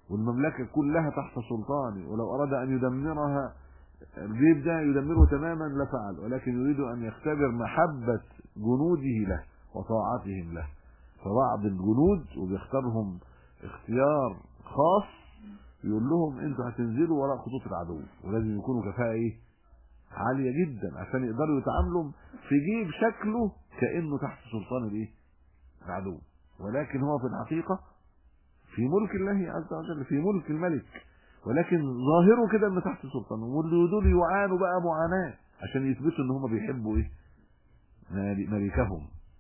والمملكة كلها تحت سلطاني ولو أراد أن يدمرها الجيب ده يدمره تماما لفعل ولكن يريد أن يختبر محبة جنوده له وطاعتهم له فبعض الجنود وبيختارهم اختيار خاص يقول لهم انتوا هتنزلوا وراء خطوط العدو ولازم يكونوا كفاءة ايه عالية جدا عشان يقدروا يتعاملوا في جيب شكله كأنه تحت سلطان الايه العدو ولكن هو في الحقيقة في ملك الله عز وجل في ملك الملك ولكن ظاهره كده انه تحت سلطانه واللي دول يعانوا بقى معاناة عشان يثبتوا ان هم بيحبوا ايه ملكهم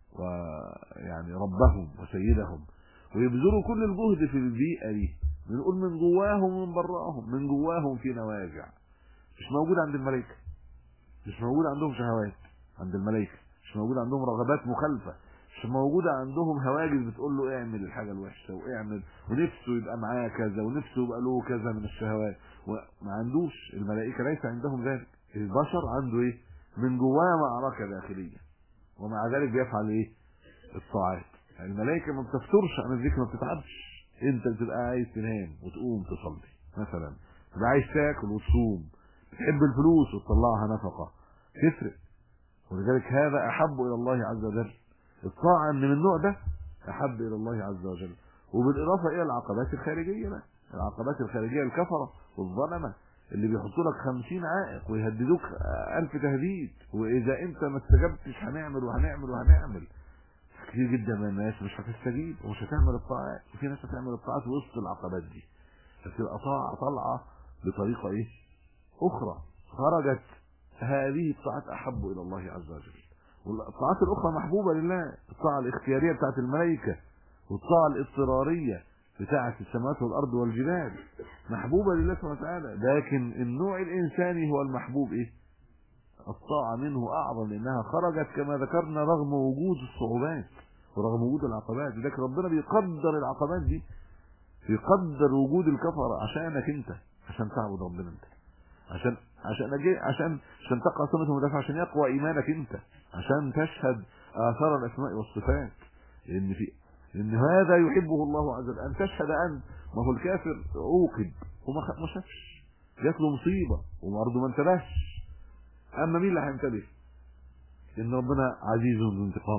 ويعني ربهم وسيدهم ويبذلوا كل الجهد في البيئة دي بنقول من جواهم ومن براهم من جواهم في نواجع مش موجود عند الملائكة مش موجود عندهم شهوات عند الملائكة مش موجود عندهم رغبات مخالفة مش موجودة عندهم هواجس بتقول له اعمل الحاجة الوحشة واعمل ونفسه يبقى معاه كذا ونفسه يبقى له كذا من الشهوات وما عندوش الملائكة ليس عندهم ذلك البشر عنده ايه من جواه معركة داخلية ومع ذلك بيفعل ايه الطاعات الملائكة ما بتفترش عن الذكر ما بتتعبش انت بتبقى عايز تنام وتقوم تصلي مثلا تبقى عايز تاكل وتصوم بتحب الفلوس وتطلعها نفقة تفرق ولذلك هذا احب الى الله عز وجل الطاعة من النوع ده احب الى الله عز وجل وبالاضافة الى العقبات الخارجية بقى العقبات الخارجية الكفرة والظلمة اللي بيحطوا لك خمسين عائق ويهددوك ألف تهديد وإذا أنت ما استجبتش هنعمل وهنعمل وهنعمل كتير جدا من الناس مش هتستجيب ومش هتعمل الطاعات وفي ناس هتعمل الطاعات وسط العقبات دي فتبقى طاعة طالعة بطريقة إيه؟ أخرى خرجت هذه الطاعات أحب إلى الله عز وجل والطاعات الأخرى محبوبة لله الطاعة الاختيارية بتاعت الملائكة والطاعة الاضطرارية بتاعة السماوات والأرض والجبال محبوبة لله سبحانه وتعالى لكن النوع الإنساني هو المحبوب إيه الطاعة منه أعظم لأنها خرجت كما ذكرنا رغم وجود الصعوبات ورغم وجود العقبات لكن ربنا بيقدر العقبات دي بيقدر وجود الكفرة عشانك انت عشان تعبد ربنا انت عشان عشان أجي عشان عشان تقرا سنه المدافع عشان يقوى ايمانك انت عشان تشهد اثار الاسماء والصفات لان في ان هذا يحبه الله عز وجل ان تشهد ان ما هو الكافر عوقب وما ما شافش جات له مصيبه وبرضه ما انتبهش اما مين اللي هينتبه ان ربنا عزيز ذو انتقام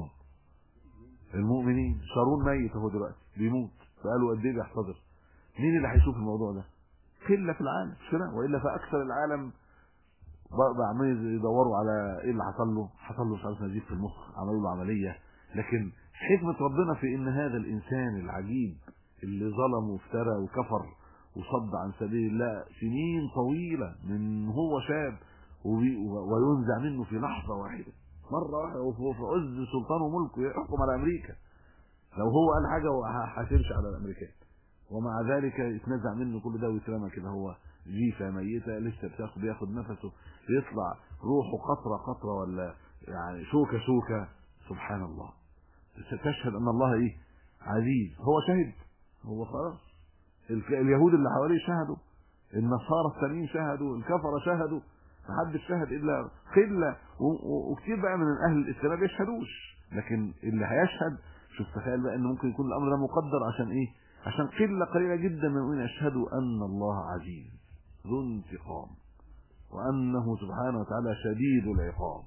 المؤمنين شارون ميت اهو دلوقتي بيموت بقاله قد ايه بيحتضر مين اللي هيشوف الموضوع ده قله في العالم مش كده والا فاكثر العالم بقى عمالين يدوروا على ايه اللي حصل له حصل له مش عارف نزيف في المخ عملوا له عمليه لكن حكمه ربنا في ان هذا الانسان العجيب اللي ظلم وافترى وكفر وصد عن سبيل الله سنين طويله من هو شاب وينزع منه في لحظه واحده مره واحده وهو في عز سلطانه وملكه يحكم على امريكا لو هو قال حاجه هتمشي على الامريكان ومع ذلك يتنزع منه كل ده ويترمى كده هو جيفه ميته لسه بتاخد بياخد نفسه يطلع روحه قطره قطره ولا يعني شوكه شوكه سبحان الله تشهد ان الله ايه عزيز هو شهد هو خلاص اليهود اللي حواليه شهدوا النصارى الثانيين شهدوا الكفره شهدوا محدش شهد الا قله وكتير بقى من اهل الاسلام ما بيشهدوش لكن اللي هيشهد شوف تخيل بقى ان ممكن يكون الامر ده مقدر عشان ايه عشان قله قليله جدا من المؤمنين يشهدوا ان الله عزيز ذو انتقام وانه سبحانه وتعالى شديد العقاب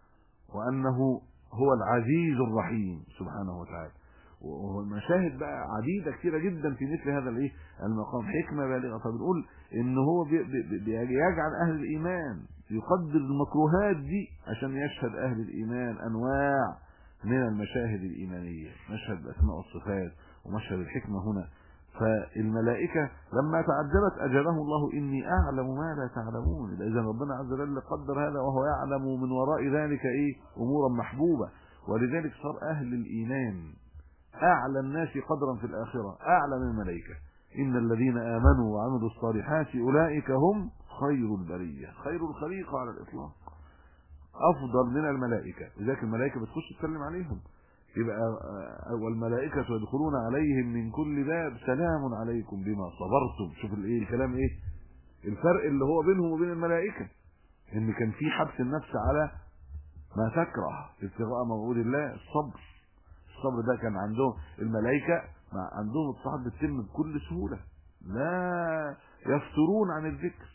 وانه هو العزيز الرحيم سبحانه وتعالى والمشاهد بقى عديدة كثيرة جدا في مثل هذا الايه المقام حكمة بالغة فبنقول ان هو بيجعل اهل الايمان يقدر المكروهات دي عشان يشهد اهل الايمان انواع من المشاهد الايمانية مشهد الاسماء والصفات ومشهد الحكمة هنا فالملائكة لما تعجبت أجابه الله إني أعلم ما لا تعلمون إذا ربنا عز وجل قدر هذا وهو يعلم من وراء ذلك إيه أمورا محبوبة ولذلك صار أهل الإيمان أعلى الناس قدرا في الآخرة أعلى من الملائكة إن الذين آمنوا وعملوا الصالحات أولئك هم خير البرية خير الخليقة على الإطلاق أفضل من الملائكة لذلك الملائكة بتخش تسلم عليهم يبقى والملائكة يدخلون عليهم من كل باب سلام عليكم بما صبرتم شوف الايه الكلام ايه الفرق اللي هو بينهم وبين الملائكة ان كان في حبس النفس على ما تكره ابتغاء موعود الله الصبر الصبر ده كان عندهم الملائكة عندهم الطاعات بتتم بكل سهولة لا يفترون عن الذكر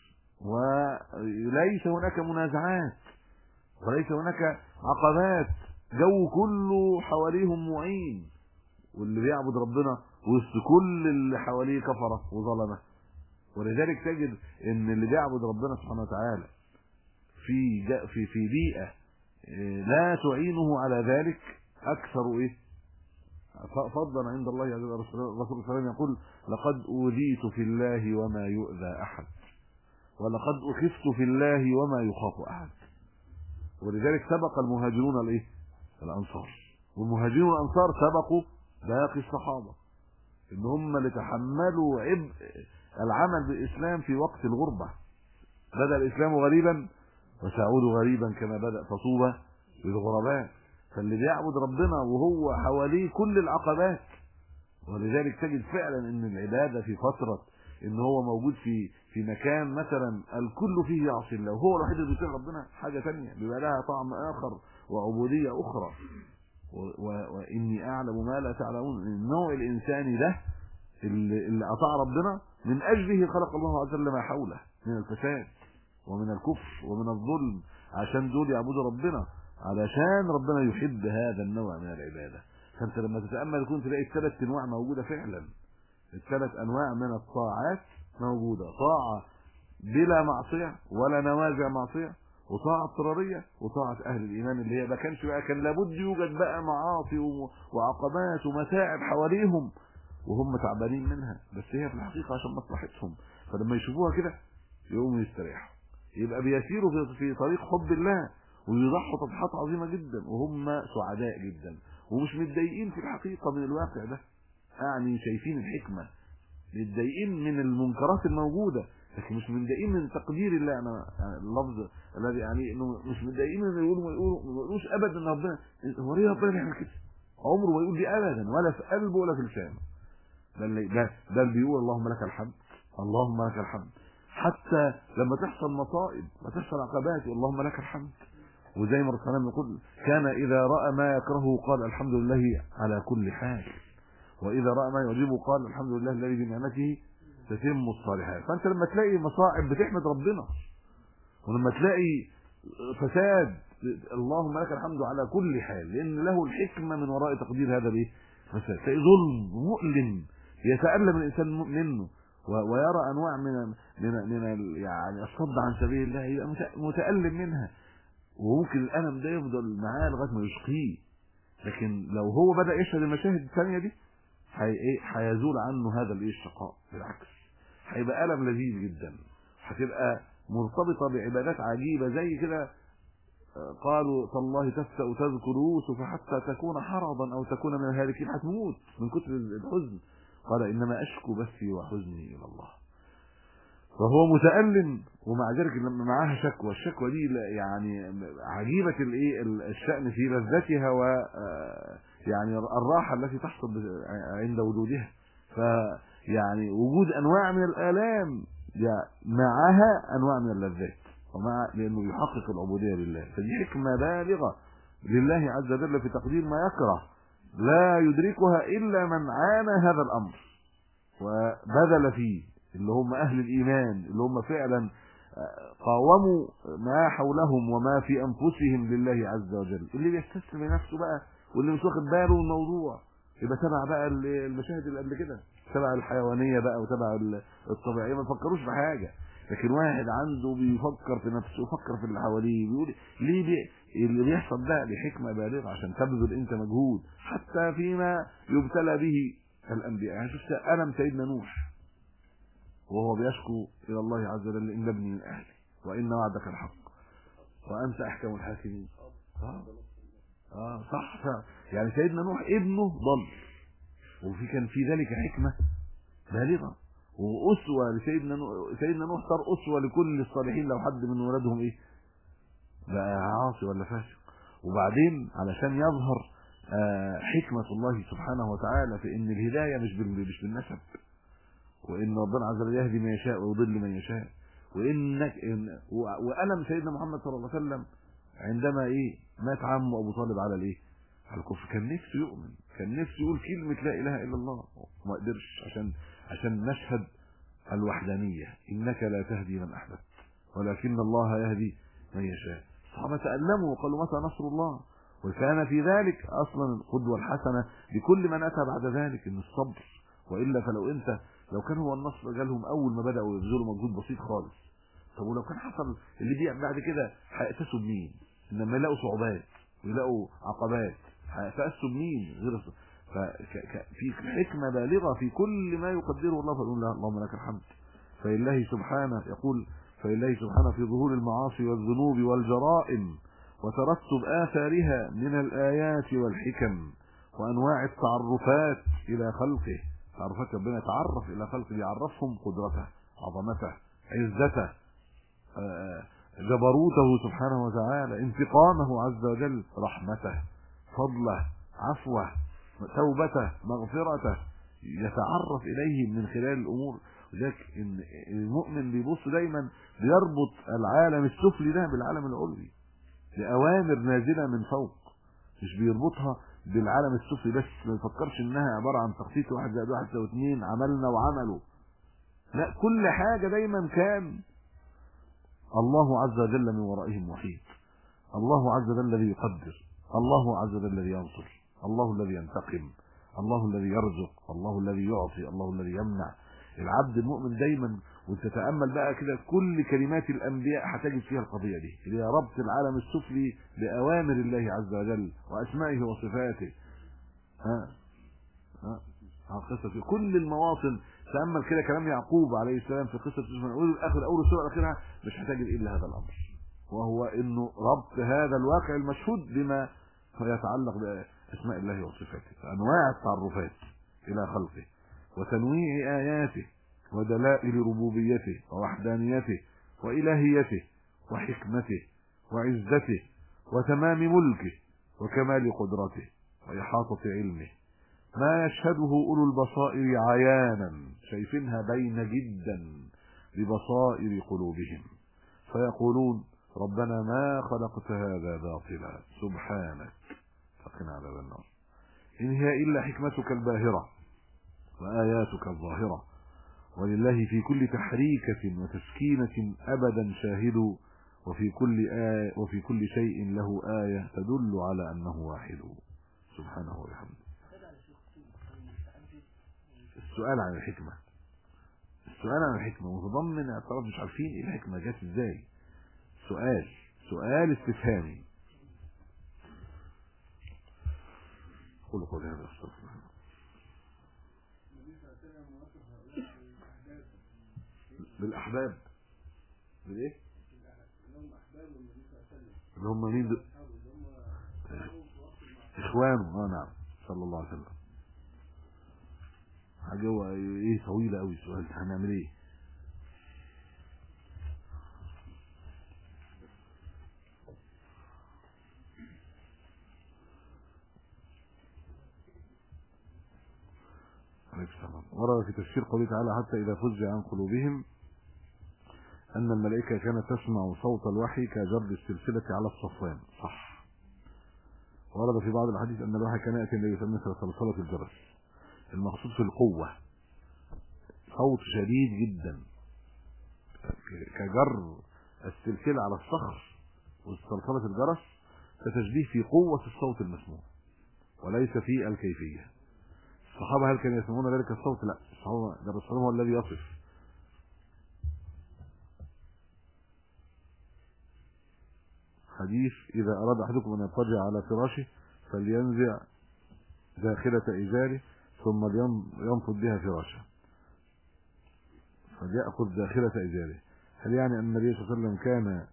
وليس هناك منازعات وليس هناك عقبات جو كله حواليهم معين واللي بيعبد ربنا وسط كل اللي حواليه كفره وظلمه ولذلك تجد ان اللي بيعبد ربنا سبحانه وتعالى في في في بيئه آه، لا تعينه على ذلك اكثر ايه فضلا عند الله عز وجل الرسول صلى الله عليه وسلم يقول لقد اوذيت في الله وما يؤذى احد ولقد اخفت في الله وما يخاف احد ولذلك سبق المهاجرون الايه الانصار والمهاجرون والانصار سبقوا باقي الصحابه ان هم اللي تحملوا عبء العمل بالاسلام في وقت الغربه بدا الاسلام غريبا وسيعود غريبا كما بدا فطوبى للغرباء فاللي بيعبد ربنا وهو حواليه كل العقبات ولذلك تجد فعلا ان العباده في فتره ان هو موجود في في مكان مثلا الكل فيه يعصي الله وهو الوحيد اللي بيطيع ربنا حاجه ثانيه بيبقى لها طعم اخر وعبوديه اخرى واني اعلم ما لا تعلمون النوع الانساني ده اللي, اللي اطاع ربنا من اجله خلق الله عز وجل ما حوله من الفساد ومن الكفر ومن الظلم عشان دول يعبدوا ربنا علشان ربنا يحب هذا النوع من العباده فانت لما تتامل يكون تلاقي الثلاث انواع موجوده فعلا الثلاث انواع من الطاعات موجوده طاعه بلا معصيه ولا نوازع معصيه وطاعه اضطراريه وطاعه اهل الايمان اللي هي ما كانش بقى كان لابد يوجد بقى معاصي وعقبات ومتاعب حواليهم وهم تعبانين منها بس هي في الحقيقه عشان مصلحتهم فلما يشوفوها كده يقوموا يستريحوا يبقى بيسيروا في طريق حب الله ويضحوا تضحيات عظيمه جدا وهم سعداء جدا ومش متضايقين في الحقيقه من الواقع ده يعني شايفين الحكمه متضايقين من المنكرات الموجوده لكن مش متضايقين من تقدير الله انا يعني اللفظ الذي يعني انه مش متضايقين انه يقولوا يقولوا ما يقولوش ابدا ان ربنا هو ليه ربنا بيعمل كده عمره ما يقول دي ابدا ولا في قلبه ولا في لسانه بل ده ده بيقول اللهم لك الحمد اللهم لك الحمد حتى لما تحصل مصائب وتحصل عقبات اللهم لك الحمد وزي ما الرسول يقول كان اذا راى ما يكرهه قال الحمد لله على كل حال واذا راى ما يعجبه قال الحمد لله الذي بنعمته تتم الصالحات فانت لما تلاقي مصائب بتحمد ربنا ولما تلاقي فساد اللهم لك الحمد على كل حال لان له الحكمه من وراء تقدير هذا الايه فساد تلاقي ظلم مؤلم يتالم الانسان منه ويرى انواع من من من يعني الصد عن سبيل الله يبقى متالم منها وممكن الالم ده يفضل معاه لغايه ما يشقيه لكن لو هو بدا يشهد المشاهد الثانيه دي ايه هيزول عنه هذا الايه الشقاء بالعكس هيبقى الم لذيذ جدا هتبقى مرتبطه بعبادات عجيبه زي كده قالوا تالله تفتأ تذكر يوسف حتى تكون حرضا او تكون من الهالكين هتموت من كتر الحزن قال انما اشكو بثي وحزني الى الله فهو متألم ومع ذلك لما معاها شكوى الشكوى دي يعني عجيبة الايه الشأن في لذتها و يعني الراحة التي تحصل عند وجودها فيعني وجود انواع من الالام معها انواع من اللذات ومع لانه يحقق العبودية لله فدي حكمة بالغة لله عز وجل في تقدير ما يكره لا يدركها الا من عانى هذا الامر وبذل فيه اللي هم اهل الايمان اللي هم فعلا قاوموا ما حولهم وما في انفسهم لله عز وجل اللي بيستسلم لنفسه بقى واللي مش واخد باله من الموضوع يبقى تبع بقى المشاهد اللي قبل كده تبع الحيوانيه بقى وتبع الطبيعيه ما فكروش في حاجه لكن واحد عنده بيفكر في نفسه ويفكر في اللي حواليه بيقول ليه بي اللي بيحصل ده لحكمه بالغه عشان تبذل انت مجهود حتى فيما يبتلى به الانبياء يعني شفت الم سيدنا نوح وهو بيشكو الى الله عز وجل ان ابني من اهلي وان وعدك الحق وانت احكم الحاكمين اه اه صح يعني سيدنا نوح ابنه ضل وفي كان في ذلك حكمه بالغه واسوه لسيدنا نوح سيدنا نوح صار اسوه لكل الصالحين لو حد من ولادهم ايه بقى عاصي ولا فاسق وبعدين علشان يظهر آه حكمه الله سبحانه وتعالى في ان الهدايه مش مش بالنسب وان ربنا عز وجل يهدي من يشاء ويضل من يشاء وانك إن والم سيدنا محمد صلى الله عليه وسلم عندما ايه مات عمه ابو طالب على الايه على الكفر كان نفسه يؤمن كان نفسه يقول كلمه لا اله الا الله وما قدرش عشان عشان مشهد الوحدانية إنك لا تهدي من أحببت ولكن الله يهدي من يشاء الصحابة تألموا وقالوا متى نصر الله وكان في ذلك أصلا القدوة الحسنة لكل من أتى بعد ذلك إن الصبر وإلا فلو أنت لو كان هو النصر جالهم أول ما بدأوا يبذلوا مجهود بسيط خالص طب ولو كان حصل اللي بيع بعد كده هيأتسوا بمين؟ إنما يلاقوا صعوبات ويلاقوا عقبات هيأتسوا بمين غير ففي حكمة بالغة في كل ما يقدره الله فنقول له اللهم لك الحمد فلله سبحانه يقول فلله سبحانه في ظهور المعاصي والذنوب والجرائم وترتب آثارها من الآيات والحكم وأنواع التعرفات إلى خلقه تعرفات ربنا يتعرف إلى خلقه يعرفهم قدرته عظمته عزته جبروته سبحانه وتعالى انتقامه عز وجل رحمته فضله عفوه توبته مغفرته يتعرف إليه من خلال الأمور ذلك ان المؤمن بيبص دايما بيربط العالم السفلي ده بالعالم العلوي بأوامر نازلة من فوق مش بيربطها بالعالم السفلي بس ما يفكرش انها عبارة عن تخطيط واحد زائد واحد زائد اثنين عملنا وعملوا لا كل حاجة دايما كان الله عز وجل من ورائهم محيط الله عز وجل الذي يقدر الله عز وجل الذي ينصر الله الذي ينتقم الله الذي يرزق الله الذي يعطي الله الذي يمنع العبد المؤمن دايما وتتامل بقى كده كل كلمات الانبياء هتجد فيها القضيه دي اللي هي ربط العالم السفلي باوامر الله عز وجل واسمائه وصفاته ها ها قصه في كل المواطن تامل كده كلام يعقوب عليه السلام في قصه يوسف من اول اخر اول سوره اخرها مش هتجد الا هذا الامر وهو انه ربط هذا الواقع المشهود بما يتعلق باسماء الله وصفاته انواع التعرفات الى خلقه وتنويع آياته ودلائل ربوبيته ووحدانيته وإلهيته وحكمته وعزته وتمام ملكه وكمال قدرته وإحاطة علمه ما يشهده أولو البصائر عيانا شايفينها بين جدا ببصائر قلوبهم فيقولون ربنا ما خلقت هذا باطلا سبحانك فقنا عذاب النار إن هي إلا حكمتك الباهرة وآياتك الظاهرة ولله في كل تحريكة وتسكينة أبدا شاهد وفي كل آية وفي كل شيء له آية تدل على أنه واحد سبحانه وبحمده السؤال عن الحكمة السؤال عن الحكمة متضمن اعتراف مش عارفين ايه الحكمة جت ازاي سؤال سؤال استفهامي قولوا قولي هذا استغفر الله بالاحباب بالايه اللي هم مين دول اخوانه اه نعم صلى الله عليه وسلم حاجه هو ايه طويله قوي السؤال هنعمل ايه ورد في تفسير قوله تعالى حتى إذا فزع عن قلوبهم أن الملائكة كانت تسمع صوت الوحي كجرد السلسلة على الصفوان صح ورد في بعض الحديث أن الوحي كان يأتي النبي صلى الله عليه وسلم صلصلة الجرس المقصود في القوة صوت شديد جدا كجر السلسلة على الصخر وصلصلة الجرس كتشبيه في قوة الصوت المسموع وليس في الكيفية الصحابة هل كانوا يسمعون ذلك الصوت لا الصحابة ده الرسول هو الذي يصف حديث إذا أراد أحدكم أن يضطجع على فراشه فلينزع داخلة إزاره ثم لينفض بها فراشه فليأخذ داخلة إزاره هل يعني أن النبي صلى الله عليه وسلم كان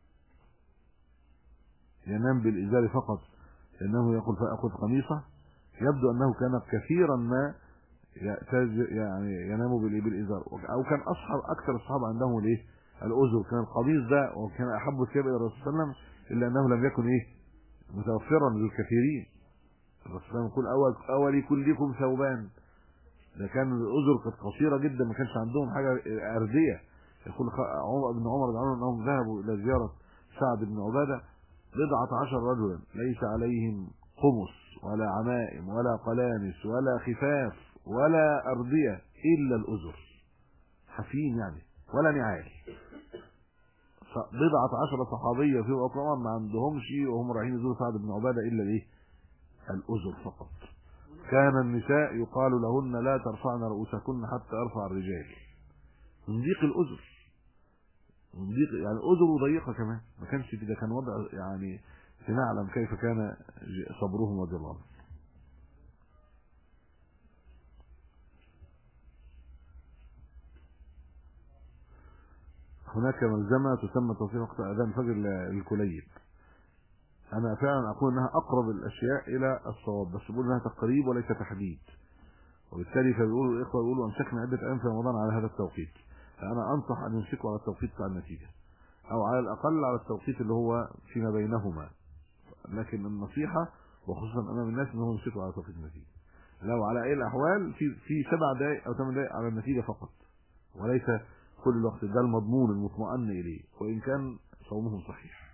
ينام بالإزار فقط لأنه يقول فأخذ قميصه يبدو أنه كان كثيرا ما يعني ينام بالإزار أو كان أصحاب أكثر الصحابة عندهم الإيه الأزر كان القميص ده وكان أحب الثياب إلى الرسول صلى الله عليه وسلم إلا أنه لم يكن إيه متوفرا للكثيرين الرسول صلى الله عليه وسلم يقول أول أولي كلكم ثوبان ده كان الأزر كانت قصيرة جدا ما كانش عندهم حاجة أردية يقول عمر ابن عمر رضي الله أنهم ذهبوا إلى زيارة سعد بن عبادة بضعة عشر رجلا ليس عليهم خمس ولا عمائم ولا قلانس ولا خفاف ولا أردية إلا الأزر حفين يعني ولا نعال بضعة عشر صحابية في طبعا ما عندهمش وهم رايحين يزوروا سعد بن عبادة إلا الايه الأذر فقط كان النساء يقال لهن لا ترفعن رؤوسكن حتى يرفع الرجال من ضيق الأذر من ضيق يعني أذر ضيقة كمان ما كانش كده كان وضع يعني لنعلم كيف كان صبرهم رضي الله عنهم هناك ملزمة تسمى توفيق وقت أذان فجر الكليب أنا فعلا أقول أنها أقرب الأشياء إلى الصواب بس بقول أنها تقريب وليس تحديد وبالتالي فبيقولوا الإخوة بيقولوا أمسكنا عدة أيام في رمضان على هذا التوقيت فأنا أنصح أن يمسكوا على التوقيت بتاع النتيجة أو على الأقل على التوقيت اللي هو فيما بينهما لكن النصيحة وخصوصا أمام الناس أنهم يمسكوا على توقيت النتيجة لو على أي الأحوال في في سبع دقائق أو ثمان دقائق على النتيجة فقط وليس كل الوقت ده المضمون المطمئن إليه وإن كان صومهم صحيح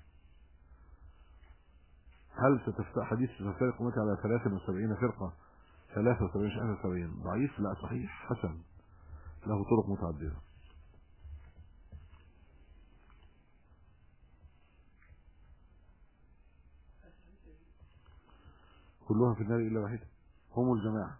هل ستفتح حديث ستفترق أمتي على 73 فرقة 73 73 ضعيف لا صحيح حسن له طرق متعددة كلها في النار إلا واحدة هم الجماعة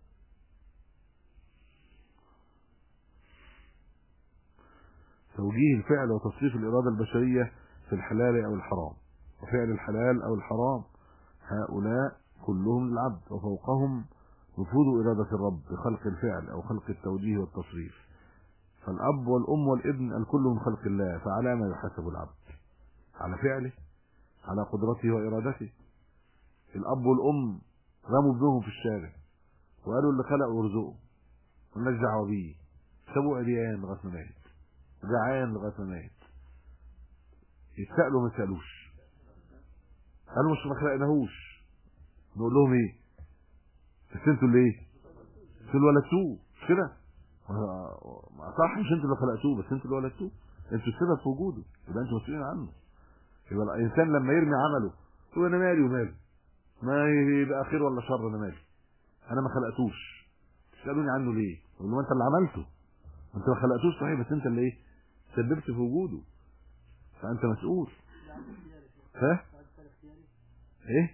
توجيه الفعل وتصريف الإرادة البشرية في الحلال أو الحرام وفعل الحلال أو الحرام هؤلاء كلهم العبد وفوقهم نفوذ إرادة الرب بخلق الفعل أو خلق التوجيه والتصريف فالأب والأم والابن الكل من خلق الله فعلى ما يحاسب العبد على فعله على قدرته وإرادته الأب والأم رموا ابنهم في الشارع وقالوا اللي خلق ورزقه مالناش دعوه بيه سابوه عريان لغايه ما مات جعان لغايه ما مات يتسالوا ما يتسالوش قالوا مش ما خلقناهوش نقول لهم ايه بس انتوا اللي ايه انتوا اللي ولدتوه مش كده ما صح مش انتوا اللي خلقتوه بس انتوا اللي ولدتوه انتوا السبب في وجوده يبقى انتوا مسؤولين عنه يبقى الانسان لما يرمي عمله يقول انا مالي وماله ما يبقى خير ولا شر انا مالي انا ما خلقتوش تسالوني عنه ليه اقول له انت اللي عملته انت ما خلقتوش صحيح بس انت اللي ايه سببت في وجوده فانت مسؤول ها ايه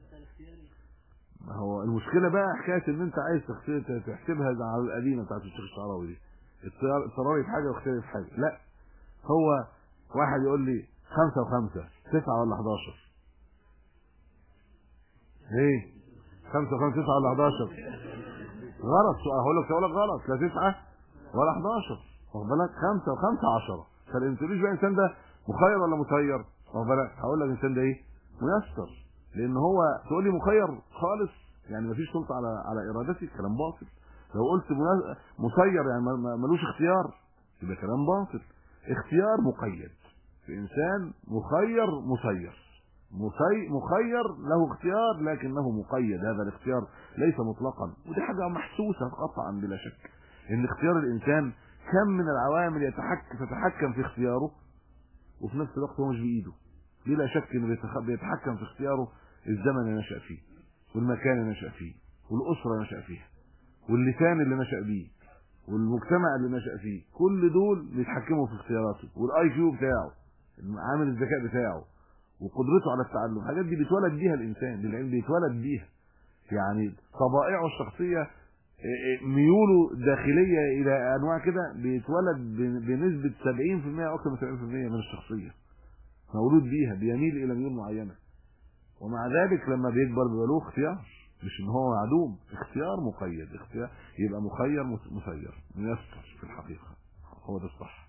ما هو المشكله بقى حكايه ان انت عايز تحسبها على القديمه بتاعت الشيخ الشعراوي دي اضطراري في حاجه واختياري في حاجه لا هو واحد يقول لي خمسة وخمسة تسعة ولا 11 ايه خمسة وخمسة تسعة ولا 11 غلط هقول لك هقول لك غلط لا تسعة ولا 11 واخد بالك خمسة وخمسة 10 فاللي تقوليش بقى الانسان ده مخير ولا مسير واخد بالك هقول لك الانسان ده ايه ميسر لان هو تقول لي مخير خالص يعني مفيش سلطه على على ارادتي كلام باطل لو قلت مسير يعني ملوش اختيار يبقى كلام باطل اختيار مقيد الانسان مخير مسير مسي مخير له اختيار لكنه مقيد هذا الاختيار ليس مطلقا ودي حاجه محسوسه قطعا بلا شك ان اختيار الانسان كم من العوامل يتحكم تتحكم في اختياره وفي نفس الوقت هو مش بايده بلا شك انه بيتحكم في اختياره الزمن اللي نشأ فيه والمكان اللي نشأ فيه والأسرة اللي نشأ فيها واللسان اللي نشأ بيه والمجتمع اللي نشأ فيه كل دول بيتحكموا في اختياراته والاي كيو بتاعه عامل الذكاء بتاعه وقدرته على التعلم الحاجات دي بيتولد بيها الانسان بالعلم بيتولد بيها يعني طبائعه الشخصيه ميوله الداخليه الى انواع كده بيتولد بنسبه 70% او اكثر من 70% من الشخصيه مولود بيها بيميل الى ميول معينه ومع ذلك لما بيكبر بيبقى له اختيار مش ان هو معدوم اختيار مقيد اختيار يبقى مخير مسير ميسر في الحقيقه هو ده الصح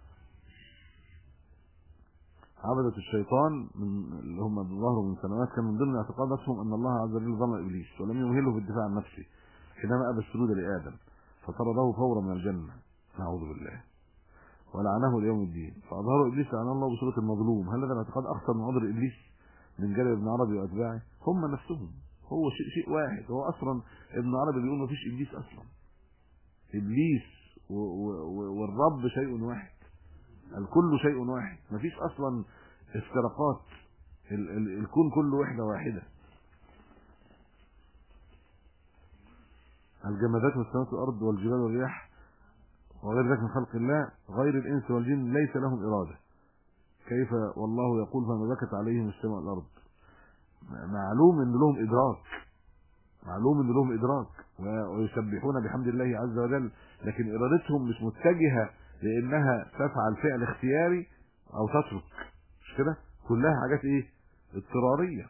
عبدة الشيطان من اللي هم ظهروا من سنوات كان من ضمن اعتقاداتهم ان الله عز وجل ظلم ابليس ولم يمهله في الدفاع عن نفسه حينما ابى السجود لادم فطرده فورا من الجنه نعوذ بالله ولعنه ليوم الدين فاظهروا ابليس لعن الله بصوره المظلوم هل هذا الاعتقاد اخطر من عذر ابليس من جلال ابن عربي واتباعه هم نفسهم هو شيء شيء واحد هو اصلا ابن عربي بيقول ما فيش ابليس اصلا ابليس و و و والرب شيء واحد الكل شيء واحد ما فيش اصلا افتراقات ال ال الكون كله وحده واحده الجمادات والسماوات والارض والجبال والرياح وغير ذلك من خلق الله غير الانس والجن ليس لهم اراده كيف والله يقول فما بكت عليهم السماء والارض معلوم ان لهم ادراك معلوم ان لهم ادراك ويسبحون بحمد الله عز وجل لكن ارادتهم مش متجهه لانها تفعل فعل اختياري او تترك مش كده كلها حاجات ايه اضطراريه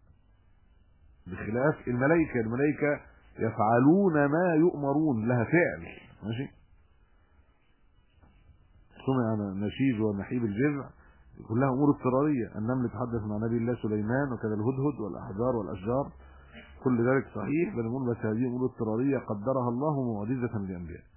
بخلاف الملائكه الملائكه يفعلون ما يؤمرون لها فعل ماشي سمع نشيج ونحيب الجذع كلها امور اضطراريه النمل تحدث مع نبي الله سليمان وكذا الهدهد والاحجار والاشجار كل ذلك صحيح بل نقول بس هذه امور اضطراريه قدرها الله معجزه للانبياء